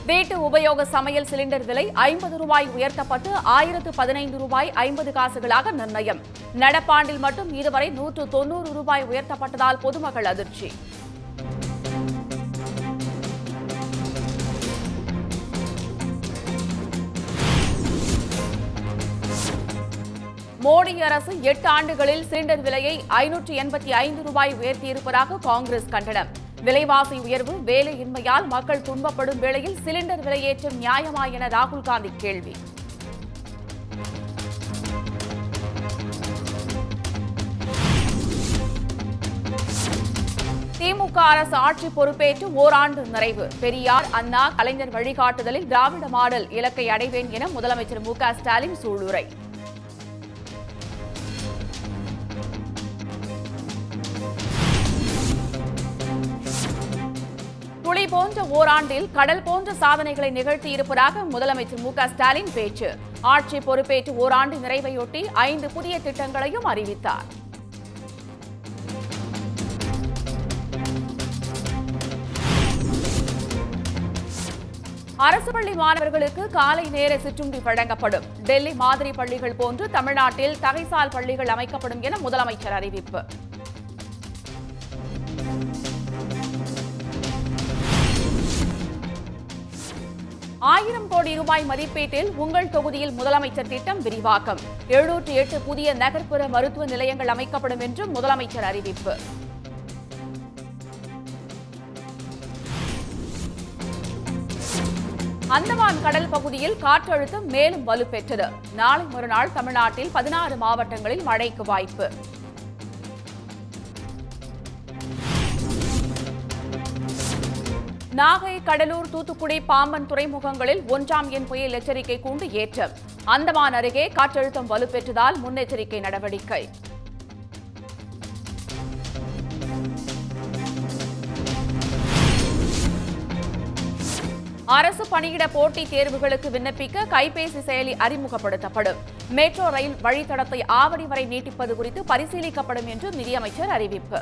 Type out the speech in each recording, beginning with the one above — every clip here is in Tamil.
வீட்டு உபயோக சமையல் சிலிண்டர் விலை ஐம்பது ரூபாய் உயர்த்தப்பட்டு ஆயிரத்து பதினைந்து ரூபாய் ஐம்பது காசுகளாக நிர்ணயம் நடப்பாண்டில் மட்டும் இதுவரை நூற்று தொன்னூறு ரூபாய் உயர்த்தப்பட்டதால் பொதுமக்கள் அதிர்ச்சி மோடி அரசு எட்டு ஆண்டுகளில் சிலிண்டர் விலையை ஐநூற்று எண்பத்தி ஐந்து ரூபாய் உயர்த்தியிருப்பதாக காங்கிரஸ் கண்டனம் விலைவாசி உயர்வு வேலையின்மையால் மக்கள் துன்பப்படும் வேளையில் சிலிண்டர் விலையேற்றம் நியாயமா என ராகுல் காந்தி கேள்வி திமுக அரசு ஆட்சி பொறுப்பேற்று ஓராண்டு நிறைவு பெரியார் அண்ணா கலைஞர் வழிகாட்டுதலில் திராவிட மாடல் இலக்கை அடைவேன் என முதலமைச்சர் மு க ஸ்டாலின் சூளுரை புலி போன்ற ஓராண்டில் கடல் போன்ற சாதனைகளை நிகழ்த்தியிருப்பதாக முதலமைச்சர் மு க ஸ்டாலின் பேச்சு ஆட்சி பொறுப்பேற்று ஓராண்டு நிறைவையொட்டி ஐந்து புதிய திட்டங்களையும் அறிவித்தார் அரசு பள்ளி மாணவர்களுக்கு காலை நேர சிற்றுண்டி வழங்கப்படும் டெல்லி மாதிரி பள்ளிகள் போன்று தமிழ்நாட்டில் தகைசால் பள்ளிகள் அமைக்கப்படும் என முதலமைச்சர் அறிவிப்பு ஆயிரம் கோடி ரூபாய் மதிப்பீட்டில் உங்கள் தொகுதியில் முதலமைச்சர் திட்டம் விரிவாக்கம் எழுநூற்றி எட்டு புதிய நகர்ப்புற மருத்துவ நிலையங்கள் அமைக்கப்படும் என்றும் முதலமைச்சர் அறிவிப்பு அந்தமான் கடல் பகுதியில் காற்றழுத்தம் மேலும் வலுப்பெற்றது நாளை மறுநாள் தமிழ்நாட்டில் பதினாறு மாவட்டங்களில் மழைக்கு வாய்ப்பு நாகை கடலூர் தூத்துக்குடி பாம்பன் துறைமுகங்களில் ஒன்றாம் எண் புயல் எச்சரிக்கை கூண்டு ஏற்றம் அந்தமான் அருகே காற்றழுத்தம் வலுப்பெற்றதால் முன்னெச்சரிக்கை நடவடிக்கை அரசு பணியிட போட்டித் தேர்வுகளுக்கு விண்ணப்பிக்க கைபேசி செயலி அறிமுகப்படுத்தப்படும் மெட்ரோ ரயில் வழித்தடத்தை ஆவடி வரை நீட்டிப்பது குறித்து பரிசீலிக்கப்படும் என்று நிதியமைச்சர் அறிவிப்பு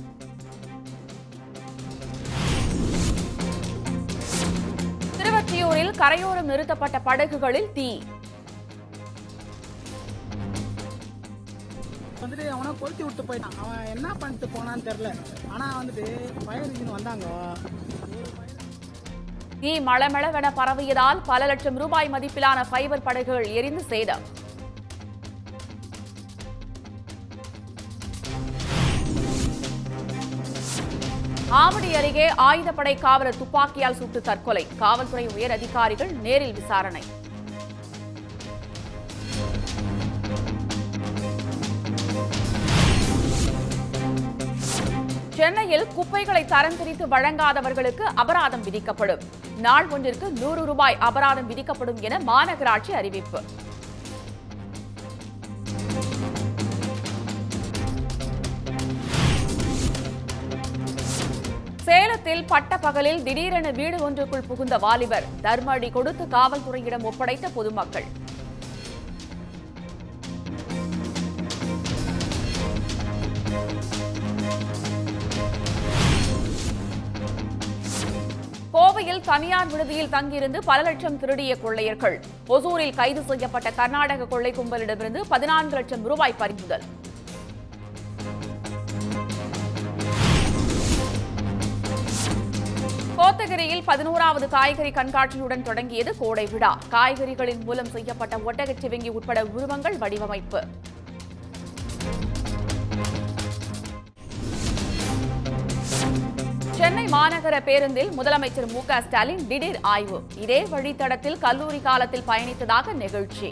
திருவொற்றியூரில் கரையோரம் நிறுத்தப்பட்ட படகுகளில் தீ வந்துட்டு அவனை கொளுத்தி விட்டு போயிட்டான் அவன் என்ன பண்ணிட்டு போனான்னு தெரில ஆனால் வந்துட்டு ஃபயர் இன்ஜின் வந்தாங்க தீ மளமளவென பரவியதால் பல லட்சம் ரூபாய் மதிப்பிலான ஃபைபர் படகுகள் எரிந்து சேதம் ஆவடி அருகே ஆயுதப்படை காவலர் துப்பாக்கியால் சுட்டு தற்கொலை காவல்துறை உயர் அதிகாரிகள் நேரில் விசாரணை சென்னையில் குப்பைகளை தரம் பிரித்து வழங்காதவர்களுக்கு அபராதம் விதிக்கப்படும் நாள் ஒன்றிற்கு நூறு ரூபாய் அபராதம் விதிக்கப்படும் என மாநகராட்சி அறிவிப்பு சேலத்தில் பட்ட பகலில் திடீரென வீடு ஒன்றுக்குள் புகுந்த வாலிபர் தர்மஅடி கொடுத்து காவல்துறையிடம் ஒப்படைத்த பொதுமக்கள் கோவையில் தனியார் விடுதியில் தங்கியிருந்து பல லட்சம் திருடிய கொள்ளையர்கள் ஒசூரில் கைது செய்யப்பட்ட கர்நாடக கொள்ளை கும்பலிடமிருந்து பதினான்கு லட்சம் ரூபாய் பறிமுதல் கோத்தகிரியில் பதினோராவது காய்கறி கண்காட்சியுடன் தொடங்கியது கோடை விழா காய்கறிகளின் மூலம் செய்யப்பட்ட ஒட்டகச்சிவிங்கி உட்பட உருவங்கள் வடிவமைப்பு சென்னை மாநகர பேருந்தில் முதலமைச்சர் மு க ஸ்டாலின் திடீர் ஆய்வு இதே வழித்தடத்தில் கல்லூரி காலத்தில் பயணித்ததாக நிகழ்ச்சி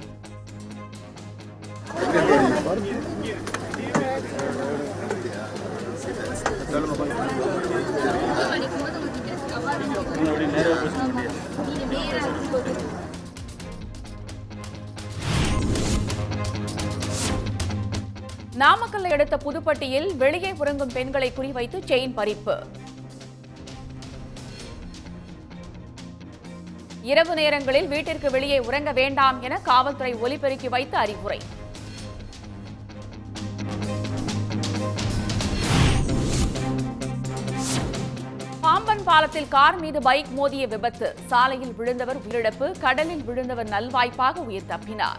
நாமக்கல்லை அடுத்த புதுப்பட்டியில் வெளியே உறங்கும் பெண்களை குறிவைத்து செயின் பறிப்பு இரவு நேரங்களில் வீட்டிற்கு வெளியே உறங்க வேண்டாம் என காவல்துறை ஒலிபெருக்கி வைத்து அறிவுரை பாம்பன் பாலம் பாலத்தில் கார் மீது பைக் மோதிய விபத்து சாலையில் விழுந்தவர் உயிரிழப்பு கடலில் விழுந்தவர் நல்வாய்ப்பாக உயிர் தப்பினார்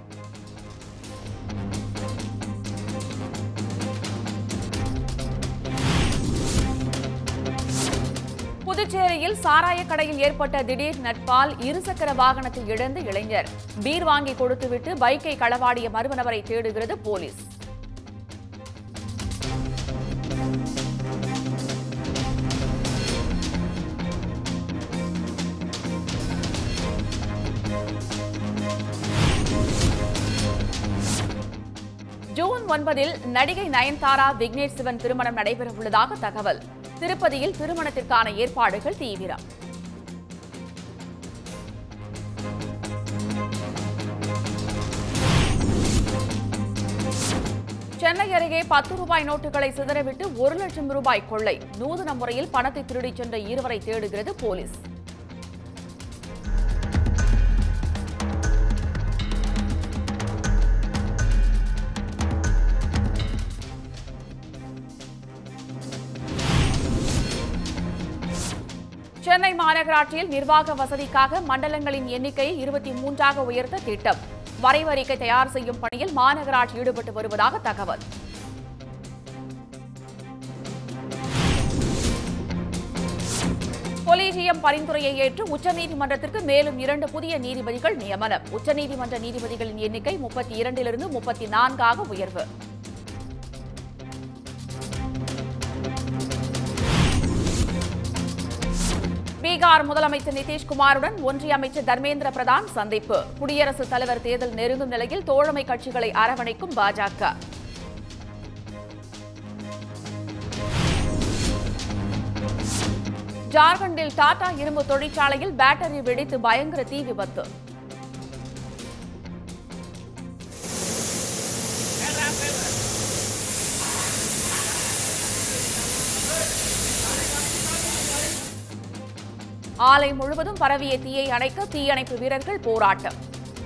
புதுச்சேரியில் சாராய கடையில் ஏற்பட்ட திடீர் நட்பால் இருசக்கர வாகனத்தில் இழந்த இளைஞர் பீர் வாங்கி கொடுத்துவிட்டு பைக்கை களவாடிய மர்ம நபரை தேடுகிறது போலீஸ் ஜூன் ஒன்பதில் நடிகை நயன்தாரா விக்னேஷ் சிவன் திருமணம் நடைபெறவுள்ளதாக தகவல் திருப்பதியில் திருமணத்திற்கான ஏற்பாடுகள் தீவிரம் சென்னை அருகே பத்து ரூபாய் நோட்டுகளை சிதறவிட்டு ஒரு லட்சம் ரூபாய் கொள்ளை நூதன முறையில் பணத்தை திருடிச் சென்ற இருவரை தேடுகிறது போலீஸ் சென்னை மாநகராட்சியில் நிர்வாக வசதிக்காக மண்டலங்களின் எண்ணிக்கையை இருபத்தி மூன்றாக உயர்த்த திட்டம் வரைவறிக்கை தயார் செய்யும் பணியில் மாநகராட்சி ஈடுபட்டு வருவதாக தகவல் கொலீஜியம் பரிந்துரையை ஏற்று உச்சநீதிமன்றத்திற்கு மேலும் இரண்டு புதிய நீதிபதிகள் நியமனம் உச்சநீதிமன்ற நீதிபதிகளின் எண்ணிக்கை முப்பத்தி இரண்டிலிருந்து முப்பத்தி நான்காக உயர்வு பீகார் முதலமைச்சர் நிதிஷ்குமாருடன் ஒன்றிய அமைச்சர் தர்மேந்திர பிரதான் சந்திப்பு குடியரசுத் தலைவர் தேர்தல் நெருங்கும் நிலையில் தோழமை கட்சிகளை அரவணைக்கும் பாஜக ஜார்க்கண்டில் டாடா இரும்பு தொழிற்சாலையில் பேட்டரி வெடித்து பயங்கர தீ விபத்து ஆலை முழுவதும் பரவிய தீயை அணைக்க தீயணைப்பு வீரர்கள் போராட்டம்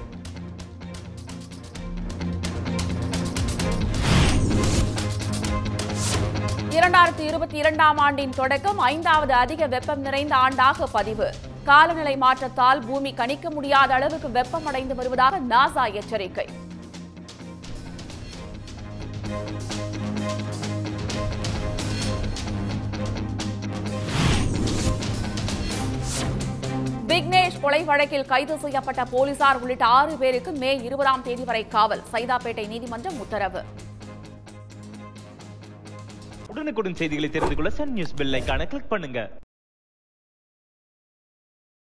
இரண்டாயிரத்தி இருபத்தி இரண்டாம் ஆண்டின் தொடக்கம் ஐந்தாவது அதிக வெப்பம் நிறைந்த ஆண்டாக பதிவு காலநிலை மாற்றத்தால் பூமி கணிக்க முடியாத அளவுக்கு வெப்பமடைந்து வருவதாக நாசா எச்சரிக்கை விக்னேஷ் கொலை வழக்கில் கைது செய்யப்பட்ட போலீசார் உள்ளிட்ட ஆறு பேருக்கு மே இருபதாம் தேதி வரை காவல் சைதாப்பேட்டை நீதிமன்றம் உத்தரவு உடனுக்குடன் செய்திகளை தெரிந்து கொள்ள சன் நியூஸ் பெல் ஐகானை கிளிக் பண்ணுங்க